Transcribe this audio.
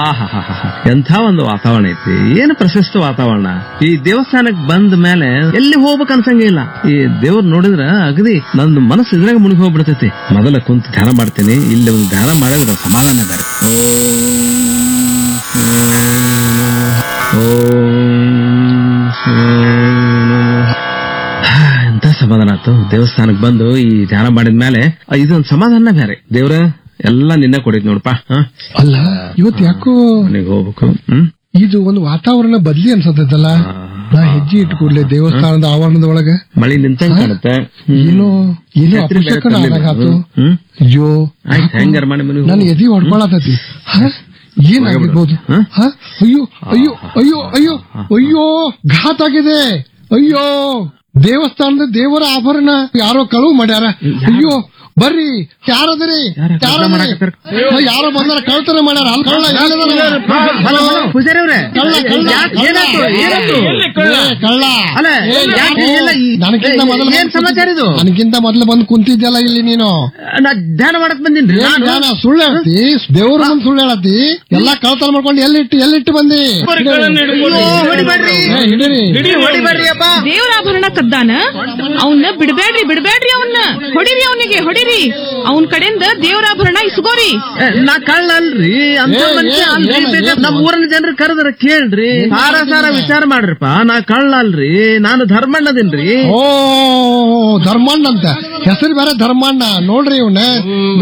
ಆಹಾಹಾಹಾ. ಎಂಥ ಒಂದು ವಾತಾವರಣ ಐತಿ ಏನು ಪ್ರಶಸ್ತ ವಾತಾವರಣ ಈ ದೇವಸ್ಥಾನಕ್ ಬಂದ ಮೇಲೆ ಎಲ್ಲಿ ಹೋಗ್ಬೇಕು ಅನ್ಸಂಗೇ ಇಲ್ಲ ಈ ದೇವ್ರ ನೋಡಿದ್ರ ಅಗದಿ ನಂದು ಮನಸ್ಸು ಇದ್ರಾಗ ಮುಳುಗಿ ಹೋಗ್ಬಿಡ್ತೈತಿ ಮೊದಲ ಕುಂತ ಧ್ಯಾನ ಮಾಡ್ತೀನಿ ಇಲ್ಲಿ ಒಂದು ಧ್ಯಾನ ಮಾಡಿದ್ರೆ ಸಮಾಧಾನ ಬೇರೆ ಎಂತ ಸಮಾಧಾನ ಆಯ್ತು ದೇವಸ್ಥಾನಕ್ ಬಂದು ಈ ಧ್ಯಾನ ಮಾಡಿದ್ಮೇಲೆ ಇದೊಂದು ಸಮಾಧಾನ ಬೇರೆ ದೇವ್ರ ಎಲ್ಲ ನಿನ್ನ ಕೊಡಿದ್ ನೋಡಪ್ಪ ಹಾ ಅಲ್ಲ ಇವತ್ ಯಾಕೋ ಮನೆಗೆ ಹೋಗ್ಬೇಕು ಹ್ಮ್ ಇದು ಒಂದು ವಾತಾವರಣ ಬದ್ಲಿ ಅನ್ಸತ್ತೈತಲ್ಲ ನಾ ಹೆಜ್ಜೆ ಇಟ್ಟು ಕೂಡ್ಲೆ ದೇವಸ್ಥಾನದ ಆವರಣದ ಒಳಗ ಮಳಿ ನಿಂತಂಗ್ ಕಾಣುತ್ತೆ ಏನೋ ಏನೋ ಛತ್ರಿ ಬೇರೆ ಅಪಶಕನ ತಂದಿಲ್ಲ. ಆದಾಗಾತು ಹ್ಮ್ ಅಯ್ಯೋ ಆಯ್ತು ಹೆಂಗಾರ ಮಾಡಿ ಮನೆಗೆ ನನ್ ಹೋಗು. ಎದಿ ಹೊಡ್ಕೊಳತತಿ ಏನಾಗಿರ್ಬೋದು ಹ? ಹ? ಅಯ್ಯೋ ಅಯ್ಯೋ ಅಯ್ಯೋ ಅಯ್ಯೋ ಅಯ್ಯೋ ಘಾತ್ ಆಗಿದೆ ಅಯ್ಯೋ ದೇವಸ್ಥಾನದ ದೇವರ ಆಭರಣ ಯಾರೋ ಕಳುವು ಮಾಡ್ಯಾರ ಅಯ್ಯೋ ಬರ್ರಿ ಯಾರದ್ರಿ ಯಾರ ಕಳ್ತನ ಯಾರದ್ರಿ ಮಾಡಕತ್ತಾರ? ಹ, ಯಾರೋ ಬಂದಾರ ಕಳ್ತನ ಮಾಡ್ಯಾರ ಅಲ್ಲಿ ಕಳ್ಳ ಎಲ್ಲಿದಾನ? ಹಲೋ, ಹಲೋ, ಪೂಜಾರಿ ಅವ್ರೆ ಕಳ್ಳ ಕಳ್ಳ ಯಾಕ್- ಕಳ್ಳ. ಏನಾಯ್ತು? ಏನಾಯ್ತು? ಏ, ಕಳ್ಳ ಅಲ್ಲ, ಏ, ಯಾಕೆ ಯಾಕೋ? ಎಲ್ಲ ಈ- ನನಗಿಂತ ಏ, ಮೊದಲು ಏನ್ ಸಮಾಚಾರ ಇದು? ನನಗಿಂತ ಮೊದಲು ಬಂದು ಕುಂತಿದ್ಯಲ್ಲ ಇಲ್ಲಿ ನೀನು ನಾ ಧ್ಯಾನ ಮಾಡಕ್ ಬಂದಿನ್ರಿ ಏನ್ ನಾನು ಜ್ಞಾನ ಸುಳ್ಳು ಹೇಳ್ತಿ ದೇವ್ರ ಮುಂದ್ ಸುಳ್ಳು ಹೇಳತಿ ಎಲ್ಲಾ ಕಳ್ತನ ಮಾಡ್ಕೊಂಡು ಎಲ್ಲಿಟ್ಟು ಎಲ್ಲಿಟ್ಟು ಬಂದಿ ಅಯ್ಯೋ, ಹೊಡಿಬೇಡ್ರಿ ಏ, ಹಿಡೀರಿ ಹೊಡಿಬೇಡ್ರಿ ಅಪ್ಪ ದೇವ್ರ ಆಭರಣ ಕದ್ದಾನ ಅವನ್ನ ಬಿಡ್ಬೇಡ್ರಿ ಬಿಡ್ಬೇಡ್ರಿ ಅವನ್ನ ಹೊಡಿರಿ ಅವನಿಗೆ ಹೊಡಿರಿ ಅವನ್ ಕಡೆಯಿಂದ ದೇವ್ರ ಆಭರಣ ಇಸ್ಕೋರಿ ಏ, ನಾ ಕಳ್ಳ ಅಲ್ರಿ ಅಂತ ಏ, ಮನುಷ್ಯ ಏ, ಅಲ್ರಿ ಏನ, ಬೇಕಾದ್ರೆ ಏನ? ನಮ್ಮ ಊರಿನ ಜನರು ಕರೆದ್ರ ಕೇಳ್ರಿ ಸಾರ ಸಾರ ವಿಚಾರ ಮಾಡ್ರಿಪ್ಪ ನಾ ಕಳ್ಳ ಅಲ್ರಿ ನಾನು ಧರ್ಮಣ್ಣದಿನ್ರಿ ಓ ಧರ್ಮಣ್ಣ ಅಂತ ಹೆಸರು ಬೇರೆ ಧರ್ಮಣ್ಣ ನೋಡ್ರಿ ಇವ್ನ